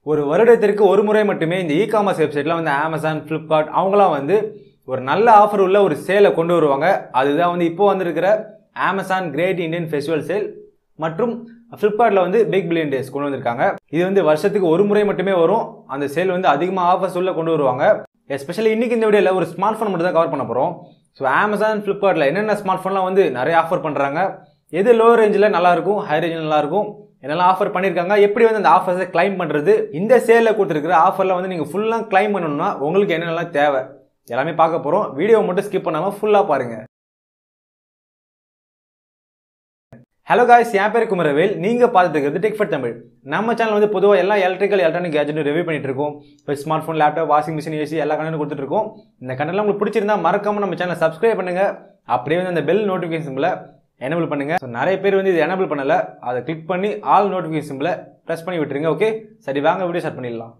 ஒரு வருடத்திற்கு ஒரு முறை மட்டுமே இந்த இ காமர்ஸ் வெப்சைட்டில் வந்து அமேசான் ஃப்ளிப்கார்ட் அவங்களாம் வந்து ஒரு நல்ல ஆஃபர் உள்ள ஒரு சேலை கொண்டு வருவாங்க அதுதான் வந்து இப்போ வந்திருக்கிற Amazon great Indian festival sale மற்றும் ஃப்ளிப்கார்ட்டில் வந்து பிக் பில்லியன் டேஸ் கொண்டு வந்திருக்காங்க இது வந்து வருஷத்துக்கு ஒரு முறை மட்டுமே வரும் அந்த சேல் வந்து அதிகமாக ஆஃபர்ஸ் உள்ள கொண்டு வருவாங்க எஸ்பெஷலி இன்னைக்கு இந்த வீடியோவில் ஒரு ஸ்மார்ட் ஃபோன் மட்டும் தான் கவர் பண்ண போகிறோம் ஸோ அமேசான் ஃப்ளிப்கார்ட்டில் என்னென்ன ஸ்மார்ட் ஃபோன்லாம் வந்து நிறைய ஆஃபர் பண்ணுறாங்க எது லோ ரேஞ்சில் நல்லா இருக்கும் ஹை ரேஞ்சில் நல்லா இருக்கும் என்னெல்லாம் ஆஃபர் பண்ணியிருக்காங்க எப்படி வந்து அந்த ஆஃபர்ஸை கிளைம் பண்ணுறது இந்த சேலில் கொடுத்துருக்கிற ஆஃபரில் வந்து நீங்கள் ஃபுல்லாக கிளைம் பண்ணணும்னா உங்களுக்கு என்னென்னலாம் தேவை எல்லாமே பார்க்க போகிறோம் வீடியோவை மட்டும் ஸ்கிப் பண்ணாமல் ஃபுல்லாக பாருங்கள் ஹலோ காய்ஸ் என் பேர் குமரவேல் நீங்கள் பார்த்துட்டு இருக்கிறது டெக்ஃபட் தமிழ் நம்ம சேனல் வந்து பொதுவாக எல்லா எலக்ட்ரிக்கல் எலக்ட்ரானிக் கேஜெட்டும் ரிவ்யூ பண்ணிட்டு இருக்கோம் இப்போ smart phone laptop washing machine AC எல்லா கண்டனும் கொடுத்துட்டு இருக்கோம் இந்த கண்டெல்லாம் உங்களுக்கு பிடிச்சிருந்தா மறக்காம நம்ம சேனலை சப்ஸ்கிரைப் பண்ணுங்க அப்படியே வந்து அந்த பெல் நோட்டிஃபிகேஷன் சிம்பிளை எனபிள் பண்ணுங்க ஸோ நிறைய பேர் வந்து இது எனபிள் பண்ணல அதை கிளிக் பண்ணி ஆல் நோட்டிஃபிகேஷன் சிம்பிளை ப்ரெஸ் பண்ணி விட்டுருங்க ஓகே சரி வாங்க வீடியோ ஸ்டார்ட் பண்ணிடலாம்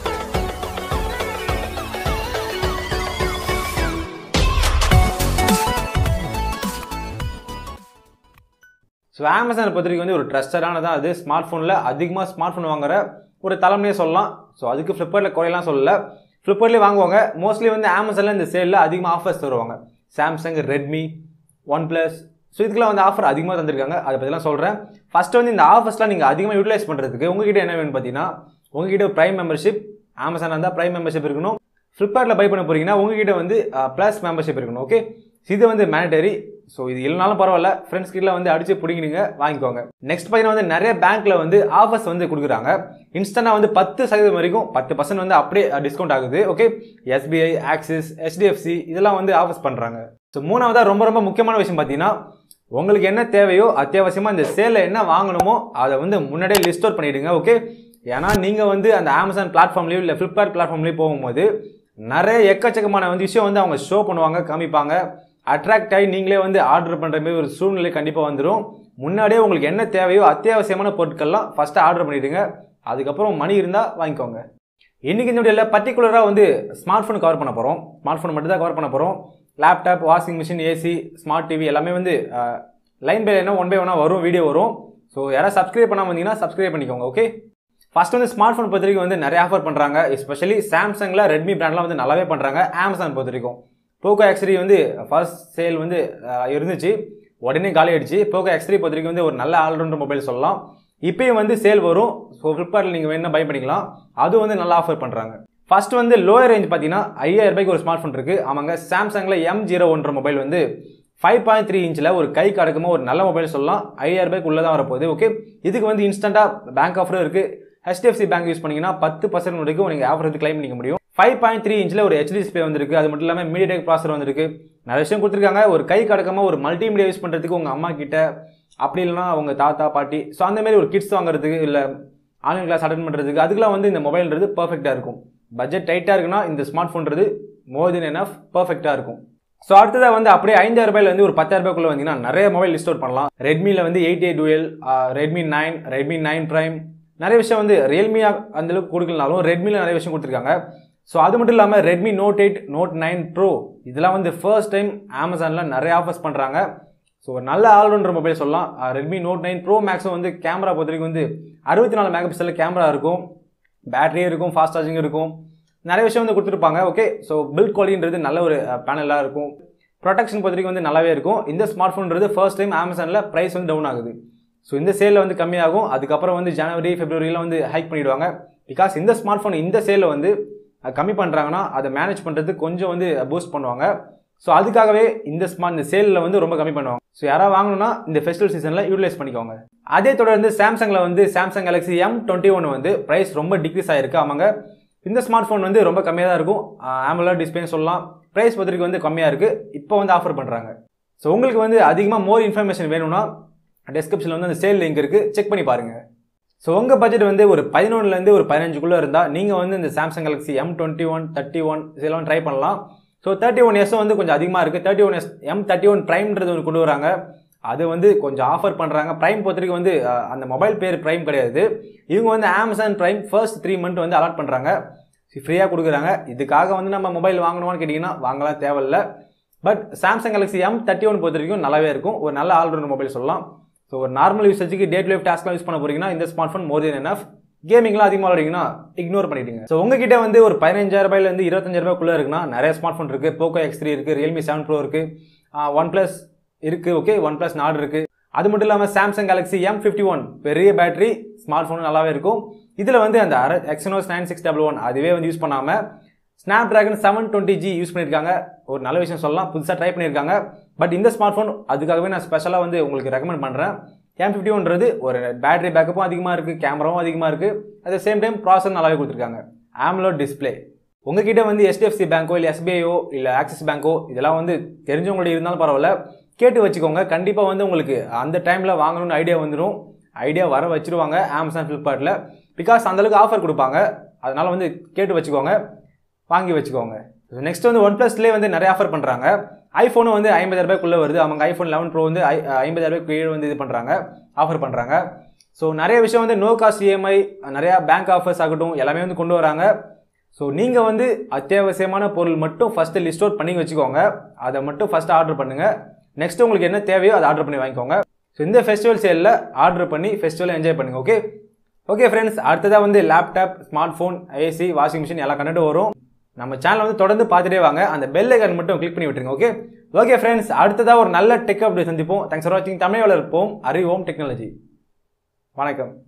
ஸோ அமேசானை பொறுத்த வரைக்கும் வந்து ஒரு ட்ரஸ்டடானதான் அது ஸ்மார்ட் ஃபோனில் அதிகமாக ஸ்மார்ட் ஃபோன் வாங்குற ஒரு தலைமையே சொல்லலாம் ஸோ அதுக்கு ஃப்ளிப்கார்ட்டில் குறையெல்லாம் சொல்லல ஃப்ளிப்கார்ட்லேயே வாங்குவாங்க மோஸ்ட்லி வந்து அமேசானில் இந்த சேலில் அதிகமாக ஆஃபர்ஸ் தருவாங்க Samsung Redmi OnePlus so இதுக்கெல்லாம் வந்து ஆஃபர் அதிகமாக தந்திருக்காங்க அதை பற்றிலாம் சொல்கிறேன் ஃபஸ்ட்டு வந்து இந்த ஆஃபர்ஸ்லாம் நீங்கள் அதிகமாக யூட்டிலைஸ் பண்ணுறதுக்கு உங்ககிட்ட என்ன வேணும் பார்த்தீங்கன்னா உங்ககிட்ட ப்ரைம் மெம்பர்ஷிப் அமேசான் இருந்தால் ப்ரைம் மெம்பர்ஷிப் இருக்கணும் ஃப்ளிப்கார்ட்டில் பை பண்ண போகிறீங்கன்னா உங்ககிட்ட வந்து ப்ளஸ் மெம்பர்ஷிப் இருக்கணும் ஓகே இது வந்து மேண்டரி ஸோ இது இல்லைனாலும் பரவாயில்ல ஃப்ரெண்ட்ஸ் கிட்ட வந்து அடிச்சு பிடிங்கிடுங்க வாங்கிக்கோங்க நெக்ஸ்ட் பார்த்தீங்கன்னா வந்து நிறைய பேங்க்ல வந்து ஆஃபர்ஸ் வந்து கொடுக்குறாங்க இன்ஸ்டன்டா வந்து பத்து சதவீதம் வரைக்கும் பத்து பர்சன்ட் வந்து அப்படியே டிஸ்கவுண்ட் ஆகுது ஓகே எஸ்பிஐ ஆக்சிஸ் ஹெச்டிஎஃப்சி இதெல்லாம் வந்து ஆஃபர்ஸ் பண்ணுறாங்க ஸோ மூணாவதா ரொம்ப ரொம்ப முக்கியமான விஷயம் பார்த்தீங்கன்னா உங்களுக்கு என்ன தேவையோ அத்தியாவசியமாக இந்த சேலில் என்ன வாங்கணுமோ அதை வந்து முன்னாடியே லிஸ்ட் அவுட் பண்ணிடுங்க ஓகே ஏன்னா நீங்கள் வந்து அந்த அமேசான் பிளாட்ஃபார்ம்லேயும் இல்லை ஃப்ளிப்கார்ட் பிளாட்ஃபார்ம்லேயும் போகும்போது நிறைய எக்கச்சக்கமான வந்து விஷயம் வந்து அவங்க ஷோ பண்ணுவாங்க காமிப்பாங்க அட்ராக்ட் ஆகி நீங்களே வந்து ஆர்டர் பண்ணுற மாதிரி ஒரு சூழ்நிலை கண்டிப்பாக வந்துடும் முன்னாடியே உங்களுக்கு என்ன தேவையோ அத்தியாவசியமான பொருட்கள்லாம் ஃபஸ்ட்டு ஆர்டர் பண்ணிவிடுங்க அதுக்கப்புறம் மணி இருந்தால் வாங்கிக்கோங்க இன்றைக்கி இந்த வீடியோவில் பர்டிகுலராக வந்து ஸ்மார்ட் ஃபோன் கவர் பண்ண போகிறோம் ஸ்மார்ட் ஃபோன் மட்டும் தான் கவர் பண்ண போகிறோம் laptop washing machine AC smart TV எல்லாமே வந்து லைன் பை லைனாக ஒன் பை ஒன்னாக வரும் வீடியோ வரும் ஸோ யாராவது சப்ஸ்கிரைப் பண்ணாமல் வந்தீங்கன்னா சப்ஸ்கிரைப் பண்ணிக்கோங்க ஓகே ஃபர்ஸ்ட் வந்து ஸ்மார்ட் ஃபோன் பொறுத்த வரைக்கும் வந்து நிறைய ஆஃபர் பண்ணுறாங்க எஸ்பெஷலி சாம்சங்கில் ரெட்மி பிராண்ட்லாம் வந்து நல்லாவே பண்ணுறாங்க அமேசான் பொறுத்த வரைக்கும் போக்கோ எக்ஸ்ரி வந்து ஃபர்ஸ்ட் சேல் வந்து இருந்துச்சு உடனே காலி ஆயிடுச்சு போக்கோ எக்ஸ்ரி பொறுத்த வரைக்கும் வந்து ஒரு நல்ல ஆல்ரவுண்டர் மொபைல் சொல்லலாம் இப்பயும் வந்து சேல் வரும் ஸோ ஃப்ளிப்கார்ட்டில் நீங்கள் வேணால் பை பண்ணிக்கலாம் அதுவும் வந்து நல்லா ஆஃபர் பண்ணுறாங்க ஃபர்ஸ்ட் வந்து லோயர் ரேஞ்ச் பார்த்தீங்கன்னா ஐயாயிரம் ரூபாய்க்கு ஒரு ஸ்மார்ட் ஃபோன் இருக்குது ஆமாங்க சாம்சங்கில் எம் ஜீரோ ஒன்ற மொபைல் வந்து ஃபைவ் பாயிண்ட் த்ரீ இன்ச்சில் ஒரு கை கடக்குமா ஒரு நல்ல மொபைல் சொல்லலாம் ஐயாயிரம் ரூபாய்க்கு உள்ளே தான் வரப்போகுது ஓகே இதுக்கு வந்து இன்ஸ்டண்ட்டாக பேங்க் ஆஃபரும் இருக்குது ஹெச்டிஎஃப்சி பேங்க் யூஸ் பண்ணீங்கன்னா பத்து பர்சன்ட் வரைக்கும் நீங்கள் ஆஃபர் வந்து கிளைம் பண்ணிக்க முடியும் ஃபைவ் பாயிண்ட் த்ரீ இன்ச்சில் ஒரு ஹெச்டி டிஸ்பிளே வந்திருக்கு அது மட்டும் இல்லாமல் மீடியா ப்ராசர் வந்திருக்கு நிறைய விஷயம் கொடுத்துருக்காங்க ஒரு கை கடக்காம ஒரு மல்டிமீடியா யூஸ் பண்ணுறதுக்கு உங்கள் அம்மா கிட்ட அப்படி இல்லைனா அவங்க தாத்தா பாட்டி ஸோ அந்த மாதிரி ஒரு கிட்ஸ் வாங்குறதுக்கு இல்லை ஆன்லைன் கிளாஸ் அட்டன் பண்ணுறதுக்கு அதுக்கெல்லாம் வந்து இந்த மொபைல்ன்றது பர்ஃபெக்டாக இருக்கும் பட்ஜெட் டைட்டாக இருக்குன்னா இந்த ஸ்மார்ட் ஃபோன்றது மோர் தென் எனஃப் பர்ஃபெக்டாக இருக்கும் ஸோ அடுத்ததாக வந்து அப்படியே ஐந்தாயிரம் ரூபாயில வந்து ஒரு பத்தாயிரம் ரூபாய்க்குள்ள வந்தீங்கன்னா நிறைய மொபைல் லிஸ்ட் அவுட் பண்ணலாம் ரெட்மியில் வந்து eight eight twelve Redmi nine Redmi nine prime நிறைய விஷயம் வந்து ரியல்மியாக அந்தளவுக்கு கொடுக்கலனாலும் ரெட்மியில் நிறைய விஷயம் கொடுத்துருக்காங்க ஸோ அது மட்டும் இல்லாமல் Redmi note eight note nine pro இதெல்லாம் வந்து ஃபர்ஸ்ட் டைம் அமேசானில் நிறைய ஆஃபர்ஸ் பண்ணுறாங்க ஸோ ஒரு நல்ல ஆல்ரவுண்டர் மொபைல் சொல்லலாம் ரெட்மி நோட் நைன் ப்ரோ மேக்ஸும் வந்து கேமரா பொறுத்த வரைக்கும் வந்து அறுபத்தி நாலு மெகா பிக்சலில் கேமரா இருக்கும் பேட்டரியும் இருக்கும் ஃபாஸ்ட் சார்ஜிங் இருக்கும் நிறைய விஷயம் வந்து கொடுத்துருப்பாங்க ஓகே ஸோ பில்ட் குவாலிட்டின்றது நல்ல ஒரு பேனலாக இருக்கும் ப்ரொடெக்ஷன் பொறுத்த வரைக்கும் வந்து நல்லாவே இருக்கும் இந்த ஸ்மார்ட் ஃபோன்றது ஃபர்ஸ்ட் டைம் அமேசானில் ப்ரைஸ் வந்து டவுன் ஆகுது ஸோ இந்த சேலில் வந்து கம்மியாகும் அதுக்கப்புறம் வந்து ஜனவரி பிப்ரவரியில் வந்து ஹைக் பண்ணிடுவாங்க பிகாஸ் இந்த ஸ்மார்ட் ஃபோன் இந்த சேலில் வந்து கம்மி பண்ணுறாங்கன்னா அதை மேனேஜ் பண்ணுறதுக்கு கொஞ்சம் வந்து பூஸ்ட் பண்ணுவாங்க ஸோ அதுக்காகவே இந்த ஸ்மார்ட் இந்த சேலில் வந்து ரொம்ப கம்மி பண்ணுவாங்க ஸோ யாராவது வாங்கணும்னா இந்த ஃபெஸ்டிவல் சீசனில் யூட்டிலைஸ் பண்ணிக்கோங்க அதே தொடர்ந்து சாம்சங்கில் வந்து Samsung Galaxy M twenty one வந்து ப்ரைஸ் ரொம்ப டிக்ரீஸ் ஆயிருக்கு ஆமாங்க இந்த ஸ்மார்ட் ஃபோன் வந்து ரொம்ப கம்மியாக தான் இருக்கும் ஆம்புலர் டிஸ்பிளேன்னு சொல்லலாம் ப்ரைஸ் பொறுத்தவரைக்கும் வந்து கம்மியாக இருக்குது இப்போ வந்து ஆஃபர் பண்ணுறாங்க ஸோ உங்களுக்கு வந்து அதிகமாக மோர் இன்ஃபர்மேஷன் வேணும்னா டிஸ்கிரிப்ஷனில் வந்து அந்த சேல் லிங்க் இருக்குது செக் பண்ணி பாருங்கள் ஸோ உங்கள் பட்ஜெட் வந்து ஒரு பதினொன்றுலேருந்து ஒரு பதினஞ்சுக்குள்ளே இருந்தால் நீங்கள் வந்து இந்த Samsung Galaxy M twenty one thirty one இதெல்லாம் ட்ரை பண்ணலாம் ஸோ தேர்ட்டி ஒன் எஸ் வந்து கொஞ்சம் அதிகமாக இருக்குது thirty one S M thirty one ப்ரைம்ன்றது ஒன்று கொண்டு வராங்க அது வந்து கொஞ்சம் ஆஃபர் பண்ணுறாங்க ப்ரைம் பொறுத்தவரைக்கும் வந்து அந்த மொபைல் பேர் ப்ரைம் கிடையாது இவங்க வந்து Amazon prime first three month வந்து அலாட் பண்ணுறாங்க ஃப்ரீயாக கொடுக்குறாங்க இதுக்காக வந்து நம்ம மொபைல் வாங்கணுமான்னு கேட்டிங்கன்னா வாங்கலாம் தேவையில்ல but Samsung Galaxy M thirty one பொறுத்த வரைக்கும் நல்லாவே இருக்கும் ஒரு நல்ல ஆல்ரவுண்டர் மொபைல் சொல்லலாம் ஸோ ஒரு நார்மல் யூசேஜுக்கு டே டு லைஃப் டாஸ்க்லாம் யூஸ் பண்ண போறீங்கன்னா இந்த smart phone more then enough கேமிங்லாம் அதிகமாக விளையாடிங்கன்னா இக்னோர் பண்ணிடுங்க ஸோ உங்ககிட்ட வந்து ஒரு பதினஞ்சாயிரம் ரூபாயிலேருந்து இருபத்தஞ்சாயிரம் ரூபாய்க்குள்ளே இருக்குன்னா நிறைய ஸ்மார்ட் ஃபோன் இருக்குது போக்கோ எக்ஸ் த்ரீ இருக்குது ரியல்மி செவன் ப்ரோ இருக்குது ஒன் ப்ளஸ் இருக்குது ஓகே ஒன் ப்ளஸ் நாடு இருக்குது அது மட்டும் இல்லாமல் Samsung Galaxy M fifty one பெரிய பேட்டரி ஸ்மார்ட் ஃபோன் நல்லாவே இருக்கும் இதில் வந்து அந்த Exynos nine six double one அதுவே வந்து யூஸ் பண்ணாமல் Snapdragon seven twenty G use பண்ணியிருக்காங்க ஒரு நல்ல விஷயம் சொல்லலாம் புதுசாக ட்ரை பண்ணியிருக்காங்க பட் இந்த ஸ்மார்ட் ஃபோன் அதுக்காகவே நான் ஸ்பெஷலாக வந்து உங்களுக்கு ரெக்கமெண்ட் பண்ணுறேன் எம் ஃபிஃப்டி ஒன்றது ஒரு பேட்டரி பேக்கப்பும் அதிகமாக இருக்குது கேமராவும் அதிகமாக இருக்குது அட் சேம் டைம் ப்ராசர் நல்லாவே கொடுத்துருக்காங்க ஆம்லோ டிஸ்பிளே உங்ககிட்ட வந்து HDFC பேங்க்கோ இல்லை எஸ்பிஐயோ இல்லை ஆக்சிஸ் பேங்க்கோ இதெல்லாம் வந்து தெரிஞ்சவங்கள்ட்ட இருந்தாலும் பரவாயில்ல கேட்டு வச்சுக்கோங்க கண்டிப்பாக வந்து உங்களுக்கு அந்த டைமில் வாங்கணும்னு ஐடியா வந்துடும் ஐடியா வர வச்சிருவாங்க அமேசான் ஃப்ளிப்கார்ட்டில் பிகாஸ் அந்தளவுக்கு ஆஃபர் கொடுப்பாங்க அதனால் வந்து கேட்டு வச்சுக்கோங்க வாங்கி வச்சுக்கோங்க நெக்ஸ்ட் வந்து ஒன் ப்ளஸ்லேயே வந்து நிறைய ஆஃபர் பண்ணுறாங்க ஐஃபோனும் வந்து ஐம்பதாயிரம் ரூபாய்க்குள்ளே வருது அவங்க ஐஃபோன் லெவன் ப்ரோ வந்து ஐ ஐம்பதாயிரம் ரூபாய்க்கு கீழே வந்து இது பண்ணுறாங்க ஆஃபர் பண்ணுறாங்க ஸோ நிறைய விஷயம் வந்து நோ காஸ்ட் இஎம்ஐ நிறையா பேங்க் ஆஃபர்ஸ் ஆகட்டும் எல்லாமே வந்து கொண்டு வராங்க ஸோ நீங்கள் வந்து அத்தியாவசியமான பொருள் மட்டும் ஃபஸ்ட்டு லிஸ்ட் அவுட் பண்ணி வச்சுக்கோங்க அதை மட்டும் ஃபஸ்ட்டு ஆர்டர் பண்ணுங்கள் நெக்ஸ்ட் உங்களுக்கு என்ன தேவையோ அதை ஆர்டர் பண்ணி வாங்கிக்கோங்க ஸோ இந்த ஃபெஸ்டிவல் சேலில் ஆர்டர் பண்ணி ஃபெஸ்டிவலை என்ஜாய் பண்ணுங்கள் ஓகே ஓகே ஃப்ரெண்ட்ஸ் அடுத்ததாக வந்து laptop smart phone AC washing machine எல்லா கண்டென்ட்டும் வரும் நம்ம சேனல் வந்து தொடர்ந்து பார்த்துட்டே வாங்க அந்த பெல் ஐக்கான் மட்டும் கிளிக் பண்ணி விட்டுருங்க ஓகே ஓகே ஃப்ரெண்ட்ஸ் அடுத்ததாக ஒரு நல்ல டெக் அப்டேட் சந்திப்போம் தேங்க்ஸ் ஃபார் வாட்சிங் தமிழ் வளர்ப்போம் அறிவோம் டெக்னாலஜி வணக்கம்